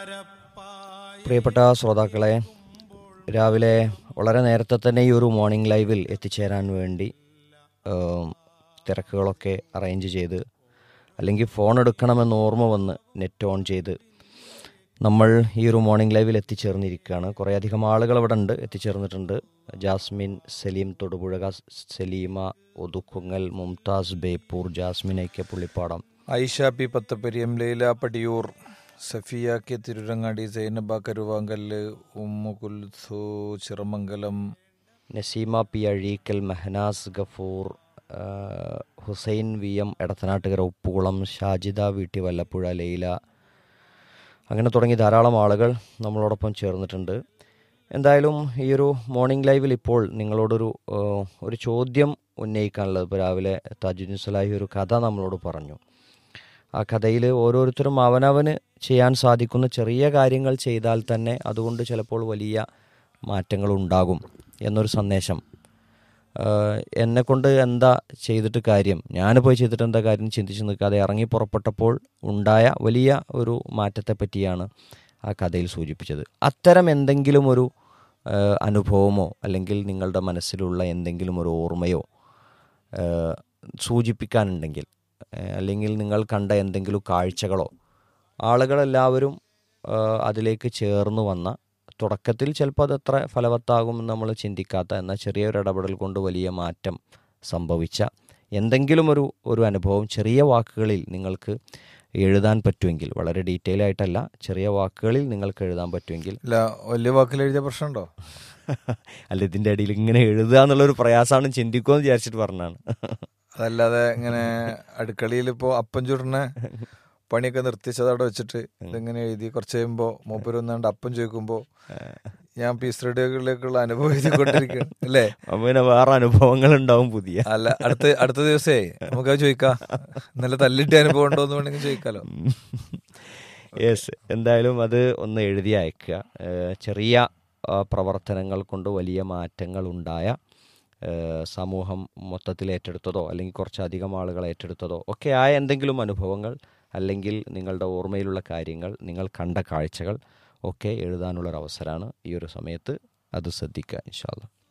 പ്രിയപ്പെട്ട ശ്രോതാക്കളെ രാവിലെ വളരെ നേരത്തെ തന്നെ ഈ ഒരു മോർണിംഗ് ലൈവിൽ എത്തിച്ചേരാൻ വേണ്ടി ഏം, തിരക്കുകളൊക്കെ അറേഞ്ച് ചെയ്ത് അല്ലെങ്കിൽ ഫോൺ എടുക്കണമെന്ന് ഓർമ്മ വന്ന് നെറ്റ് ഓൺ ചെയ്ത് നമ്മൾ ഈ ഒരു മോർണിംഗ് ലൈവിൽ എത്തിച്ചേർന്നിരിക്കുകയാണ് കുറേയധികം ആളുകൾ ഇവിടെ ഉണ്ട് എത്തിച്ചേർന്നിട്ടുണ്ട് ജാസ്മിൻ സലീം തൊടുപുഴ സലീമ ഒതുക്കുങ്ങൽ മുംതാസ് ബേപ്പൂർ ജാസ്മിൻ ഐക്യ Pullippadam Aisha P Pathapariyam Laila Padiyoor Safiya K Tirurangadi Zainaba Karuvankallu Ummu Kulsu Chiramangalam Naseema P Azhikkal Mehnaz Gafoor ആ, ഹുസൈൻ വി എം എടത്തനാട്ടുകര ഉപ്പുകുളം ഷാജിദ വീട്ടി വല്ലപ്പുഴ ലൈല അങ്ങനെ തുടങ്ങി ധാരാളം ആളുകൾ നമ്മളോടൊപ്പം ചേർന്നിട്ടുണ്ട് എന്തായാലും ഈ ഒരു മോർണിംഗ് ലൈവിൽ ഇപ്പോൾ നിങ്ങളോടൊരു ആ, ഒരു ചോദ്യം ഉന്നയിക്കാനുള്ളത് ഇപ്പോൾ രാവിലെ താജുദ്ദീൻ സലാഹി ഒരു കഥ നമ്മളോട് പറഞ്ഞു ആ കഥയിൽ ഓരോരുത്തരും അവനവന് ചെയ്യാൻ സാധിക്കുന്ന ചെറിയ കാര്യങ്ങൾ ചെയ്താൽ തന്നെ അതുകൊണ്ട് ചിലപ്പോൾ വലിയ മാറ്റങ്ങൾ ഉണ്ടാകും എന്നൊരു സന്ദേശം എന്നെ കൊണ്ട് എന്താ ചെയ്തിട്ട് കാര്യം ഞാൻ പോയി ചെയ്തിട്ട് എന്താ കാര്യം ചിന്തിച്ച് നിൽക്കാതെ ഇറങ്ങി പുറപ്പെട്ടപ്പോൾ ഉണ്ടായ വലിയ ഒരു മാറ്റത്തെ പറ്റിയാണ് ആ കഥയിൽ സൂചിപ്പിച്ചത് അത്തരം എന്തെങ്കിലും ഒരു ആ, അനുഭവമോ അല്ലെങ്കിൽ നിങ്ങളുടെ മനസ്സിലുള്ള എന്തെങ്കിലും ഒരു ഓർമ്മയോ ആ, സൂചിപ്പിക്കാനുണ്ടെങ്കിൽ ആ, അല്ലെങ്കിൽ നിങ്ങൾ കണ്ട എന്തെങ്കിലും കാഴ്ചകളോ ആളുകളെല്ലാവരും ആ, അതിലേക്ക് ചേർന്ന് വന്ന തുടക്കത്തിൽ ചിലപ്പോൾ അത് എത്ര ഫലവത്താകുമെന്ന് നമ്മൾ ചിന്തിക്കാത്ത എന്നാൽ ചെറിയൊരു ഇടപെടൽ കൊണ്ട് വലിയ മാറ്റം സംഭവിച്ച എന്തെങ്കിലും ഒരു ഒരു അനുഭവം ചെറിയ വാക്കുകളിൽ നിങ്ങൾക്ക് എഴുതാൻ പറ്റുമെങ്കിൽ വളരെ ഡീറ്റെയിൽ ആയിട്ടല്ല ചെറിയ വാക്കുകളിൽ നിങ്ങൾക്ക് എഴുതാൻ പറ്റുമെങ്കിൽ അല്ല വലിയ വാക്കിൽ എഴുതിയ പ്രശ്നമുണ്ടോ അല്ല ഇതിൻ്റെ ഇടയിൽ ഇങ്ങനെ എഴുതുക എന്നുള്ളൊരു പ്രയാസമാണ് ചിന്തിക്കുമെന്ന് വിചാരിച്ചിട്ട് പറഞ്ഞാണ് അതല്ലാതെ ഇങ്ങനെ അടുക്കളയിൽ ഇപ്പോൾ അപ്പം ചുടണ പണിയൊക്കെ നിർത്തിച്ചത് അവിടെ വെച്ചിട്ട് ഇതിങ്ങനെ എഴുതി കുറച്ച് കഴിയുമ്പോൾ മൂപ്പര് വന്നാണ്ട് അപ്പം ചോദിക്കുമ്പോൾ ഞാൻ പീസ് റേഡിയോകളിലേക്കുള്ള അനുഭവം എഴുതിക്കൊണ്ടിരിക്കുകയാണ് അല്ലേ അപ്പം പിന്നെ വേറെ അനുഭവങ്ങൾ ഉണ്ടാവും പുതിയ അല്ല അടുത്ത അടുത്ത ദിവസേ നമുക്കത് ചോദിക്കാം ഇന്നലെ തല്ലിട്ട് അനുഭവം ഉണ്ടോ എന്ന് വേണമെങ്കിൽ ചോദിക്കാലോ യെസ് എന്തായാലും അത് ഒന്ന് എഴുതി അയക്കുക ഏഹ് ചെറിയ ആ, പ്രവർത്തനങ്ങൾ കൊണ്ട് വലിയ മാറ്റങ്ങൾ ഉണ്ടായ ഏഹ് സമൂഹം മൊത്തത്തിൽ ഏറ്റെടുത്തതോ അല്ലെങ്കിൽ കുറച്ചധികം ആളുകൾ ഏറ്റെടുത്തതോ ഒക്കെ ആയ എന്തെങ്കിലും അനുഭവങ്ങൾ അല്ലെങ്കിൽ നിങ്ങളുടെ ഓർമ്മയിലുള്ള കാര്യങ്ങൾ നിങ്ങൾ കണ്ട കാഴ്ചകൾ ഒക്കെ എഴുതാനുള്ളൊരവസരമാണ് ഈ ഒരു സമയത്ത് അത് ശ്രദ്ധിക്കുക ഇൻഷാല്ല